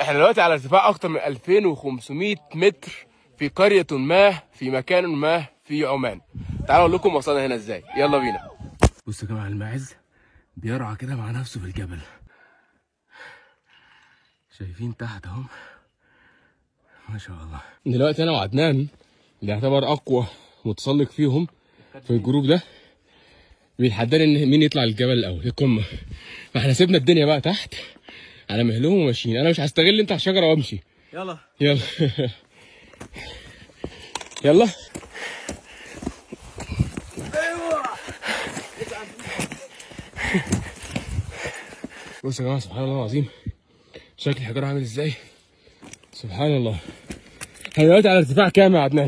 احنا دلوقتي على ارتفاع اكتر من 2500 متر في قرية ما في مكان ما في عمان تعالوا اقول لكم وصلنا هنا ازاي يلا بينا بصوا يا جماعه الماعز بيرعى كده مع نفسه في الجبل شايفين تحت اهم ما شاء الله دلوقتي انا وعدنان اللي يعتبر اقوى متسلق فيهم في الجروب ده بيتحداني ان مين يطلع الجبل الاول القمه فاحنا سيبنا الدنيا بقى تحت على مهلهم وماشيين انا مش هستغل انت على الشجره وامشي يلا يلا يلا بصوا يا جماعه سبحان الله العظيم شكل الحجاره عامل ازاي سبحان الله احنا دلوقتي على ارتفاع كام يا عدنان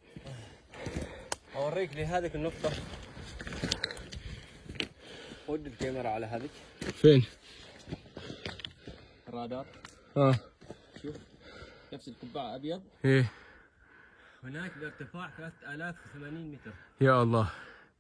اوريك لهذيك النقطة ود الكاميرا على هذيك فين الرادار اه شوف نفس القبعة ابيض ايه هناك بارتفاع 3080 متر يا الله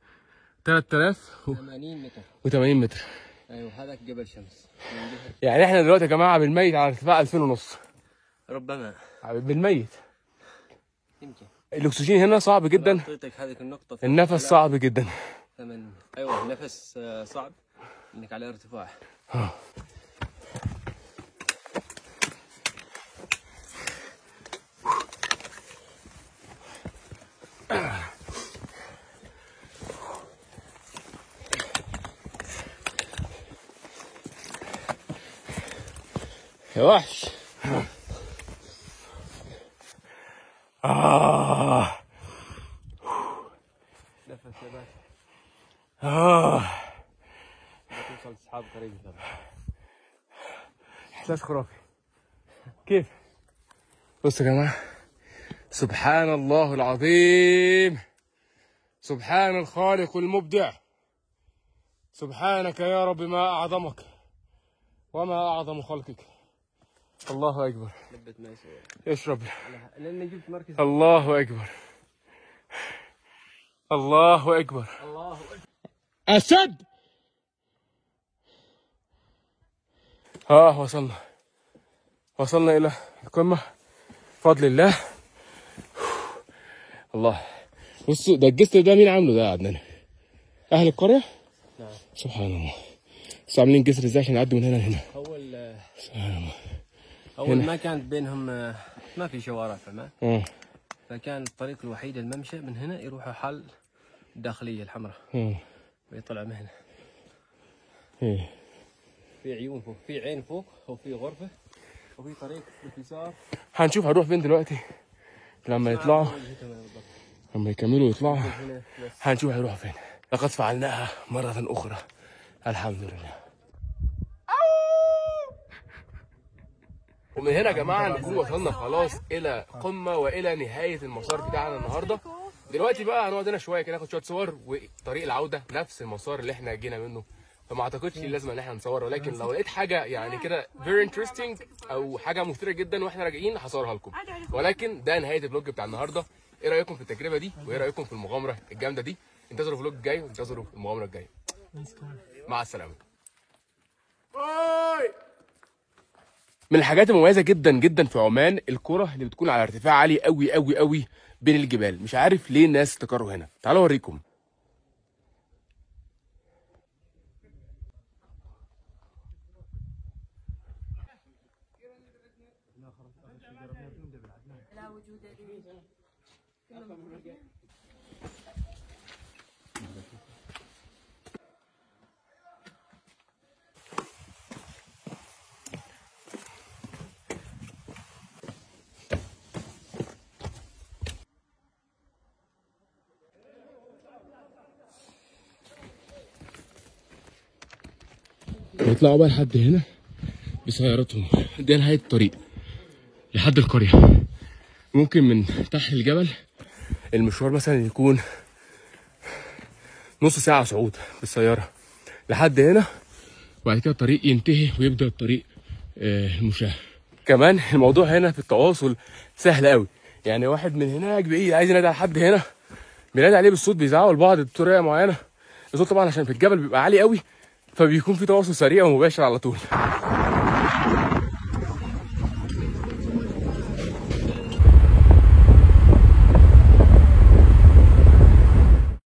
3080 80 متر متر ايوه هذاك جبل شمس من جهة يعني احنا دلوقتي يا جماعه بالميت على ارتفاع 2000 ونص ربما بالميت يمكن الاكسجين هنا صعب لو جدا اعطيتك هذيك النقطة في النفس صعب جدا 8 ايوه نفس آه، صعب انك على ارتفاع يا وحش آه. نفس يا باشا آه. توصل سحاب قريب ترى احساس خرافي كيف بصوا يا جماعه سبحان الله العظيم سبحان الخالق المبدع سبحانك يا رب ما اعظمك وما اعظم خلقك الله اكبر لبت ما يسوي اشرب لاني جبت مركز الله اكبر الله اكبر الله اسد اه وصلنا وصلنا الى القمه بفضل الله الله بصوا ده الجسر ده مين عامله ده يا عدنان اهل القريه نعم سبحان الله بس عاملين جسر ازاي عشان يعدوا من هنا لهنا اول آه، سبحان الله اول ما كانت بينهم آه، ما في شوارع في عمان اه فكان الطريق الوحيد الممشى من هنا يروحوا حل الداخليه الحمراء اه ويطلع من هنا ايه في عيون فوق في عين فوق وفي غرفه وفي طريق باليسار هنشوف هنروح فين دلوقتي لما يطلعوا لما يكملوا يطلعوا هنا بس هنشوف هيروحوا فين لقد فعلناها مرة أخرى الحمد لله ومن هنا يا جماعة نكون وصلنا خلاص إلى قمة وإلى نهاية المسار بتاعنا النهاردة دلوقتي بقى هنقعد هنا شوية كده ناخد شوية صور وطريق العودة نفس المسار اللي احنا جينا منه فما اعتقدش ليه لازمه ان احنا نصور ولكن لو لقيت حاجه يعني كده very interesting او حاجه مثيره جدا واحنا راجعين هصورها لكم ولكن ده نهايه الفلوج بتاع النهارده ايه رايكم في التجربه دي وايه رايكم في المغامره الجامده دي انتظروا الفلوج الجاي وانتظروا المغامره الجايه مع السلامه من الحاجات المميزه جدا جدا في عمان القرى اللي بتكون على ارتفاع عالي قوي قوي قوي بين الجبال مش عارف ليه الناس استقروا هنا تعالوا اوريكم يطلعوا بقى لحد هنا بسيارتهم دي نهاية الطريق لحد القرية ممكن من تحت الجبل المشوار مثلا يكون نص ساعة صعود بالسيارة لحد هنا وبعد كده الطريق ينتهي ويبدأ الطريق آه، المشاة كمان الموضوع هنا في التواصل سهل قوي يعني واحد من هناك بعيد عايز ينادي على حد هنا بينادي عليه بالصوت بيزعقوا لبعض بطريقة معينة الصوت طبعا عشان في الجبل بيبقى عالي قوي فبيكون في تواصل سريع ومباشر على طول